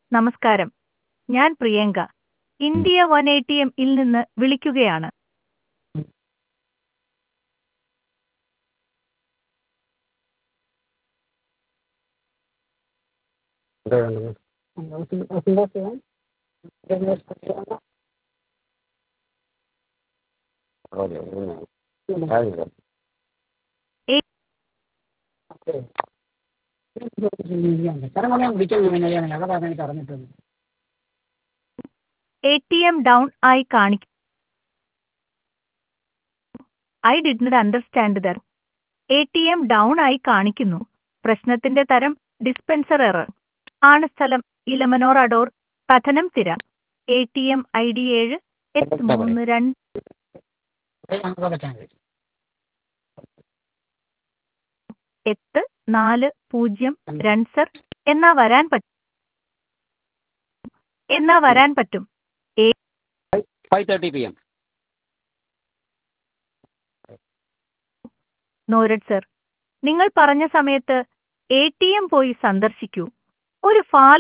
നമസ്കാരം ഞാൻ Priyanka India one A T M ഇൽ നിന്ന് വിളിക്കുകയാണ് എന്താ വേണ്ടത് ഓക്കെ കാര്യമില്ല എ ടി എം ഡൗൺ ആയി കാണിക്കും ഐ ഡിഡ് നോട്ട് അണ്ടർസ്റ്റാൻഡ് ദർ എ ടി എം ഡൗൺ ആയി കാണിക്കുന്നു പ്രശ്നത്തിന്റെ തരം ഡിസ്പെൻസർ എറർ ആണ് സ്ഥലം Elamannoor Adoor Pathanamthitta A T M I D ഏഴ് എട്ട് മൂന്ന് രണ്ട് എട്ട് നാല് പൂജ്യം രണ്ട് സർ എന്നാ വരാൻ പറ്റും എന്നാ വരാൻ പറ്റും ഫൈവ് തേർട്ടി പി എം നോരഡ് സർ നിങ്ങൾ പറഞ്ഞ സമയത്ത് എ ടി എം പോയി സന്ദർശിക്കൂ ഒരു ഫാൽ